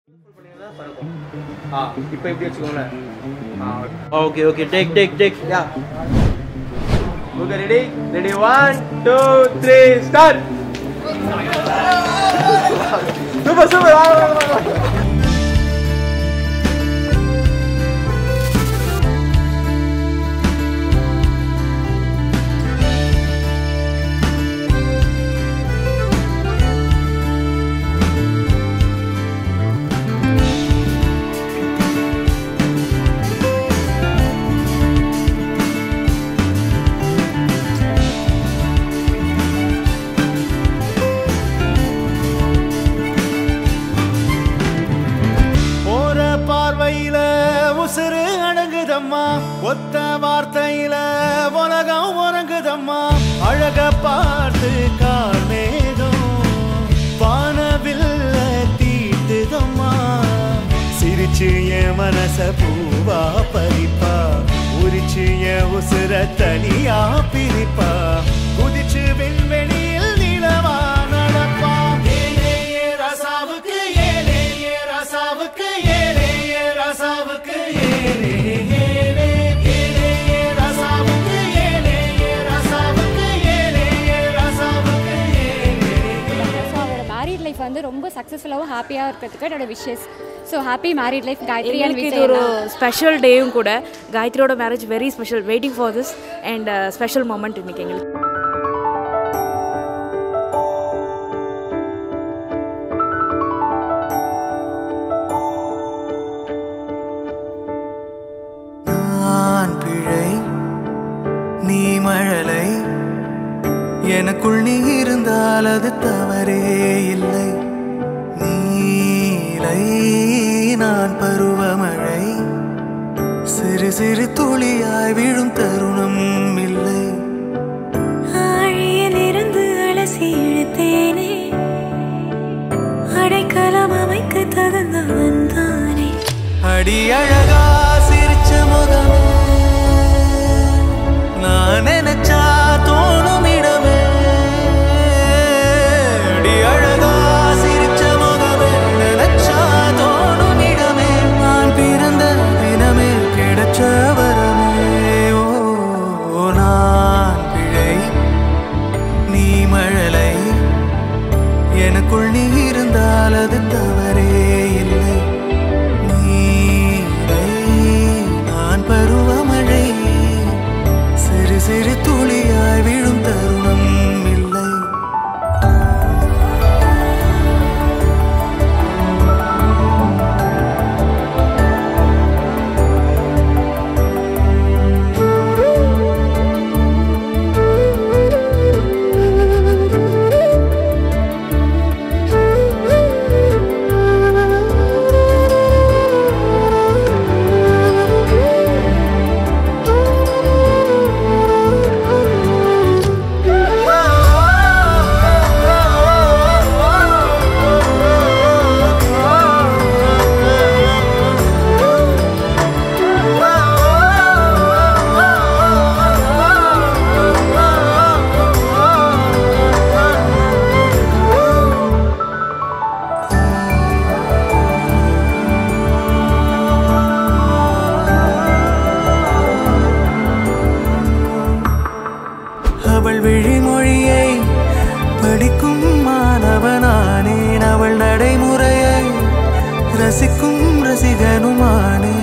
ஆ இப்போ எப்படி வச்சுக்கோங்களேன் ஆ okay okay take take take yeah okay ready ready one two three start super super வாங்க வாங்க வாங்க போற பார்வையில உசுறு அடங்குதம்மா ஒத்த வார்த்தையில உலகம் உறங்குதம்மா அழக பார்த்து கார்மேகம் வானவில்ல தீட்டுதம்மா சிரிச்சு என் மனச பூவா பறிப்பா உரிச்சு என் உசுர தனியா பிரிப்பா குதிச்சு விண்வெளியில் நிலவா நடப்பா ஏலே ஏ ரசாவுக்கு ஏலே ஏ ரசாவுக்கு ஏலே ஏ ரசாவுக்கு ஏலே ஏலே ஏலே ஏ ரசாவுக்கு ஏலே ஏ ரசாவுக்கு ஏலே ஏ ரசாவுக்கு ஏலே ஸோ அவரோட மேரிட் லைஃப் வந்து ரொம்ப சக்ஸஸ்ஃபுல்லாகவும் ஹாப்பியாக இருக்கிறதுக்கு என்னோட wishes so happy married life Gayathri and எங்களுக்கு இது ஒரு ஸ்பெஷல் டேயும் கூட காயத்ரியோட marriage very special waiting for this and special moment இன்னைக்கு எங்களுக்கு நான் பிழை நீ மழலை எனக்குள் நீ இருந்தால் அது தவறே இல்லை நீலை நான் பருவமழை சிறு சிறு துளியாய் விழும் தருணம் இல்லை ஆழியிலிருந்து அலசி இழுத்தேனே அடைக்கலம் அமைக்க தகுந்தவன் தானே அடி அழகா சிரிச்ச முகமே நான் நினைச்சா தோணும் இடமே அடி அழகா சிரிச்ச முகமே நினைச்சா தோணும் இடமே நான் பிறந்த தினமே கிடைச்ச வரமே ஓ நான் பிழை நீ மழலை எனக்குள் நீ இருந்தால் அது தவறே இல்லை நீரை நான் பருவமழை சிறு சிறு துளியாய் விழும் தருணம் இல்லை அவள் விழிமொழியை படிக்கும் மாணவனானேன் அவள் நடைமுறையை ரசிக்கும் ரசிகனுமானே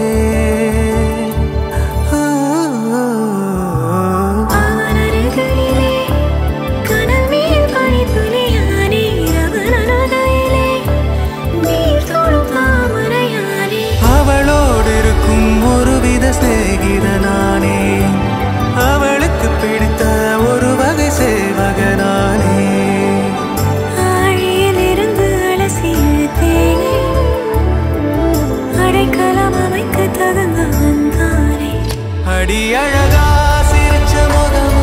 அவன் அருகிலே கனல் மேல் பனித்துளியானே அவன் அனதையிலே நீர் தொடும் தாமரையானே அவளோடு இருக்கும் ஒருவித சிநேகிதனானே அவளுக்கு பிடித்த ஒரு வகை சேவகனானே ஆழியிலிருந்து அலசி இழுத்தேனே அடைக்கலம் அமைக்க தகுந்தவன் தானே அடி அழகா சிரிச்ச முகமே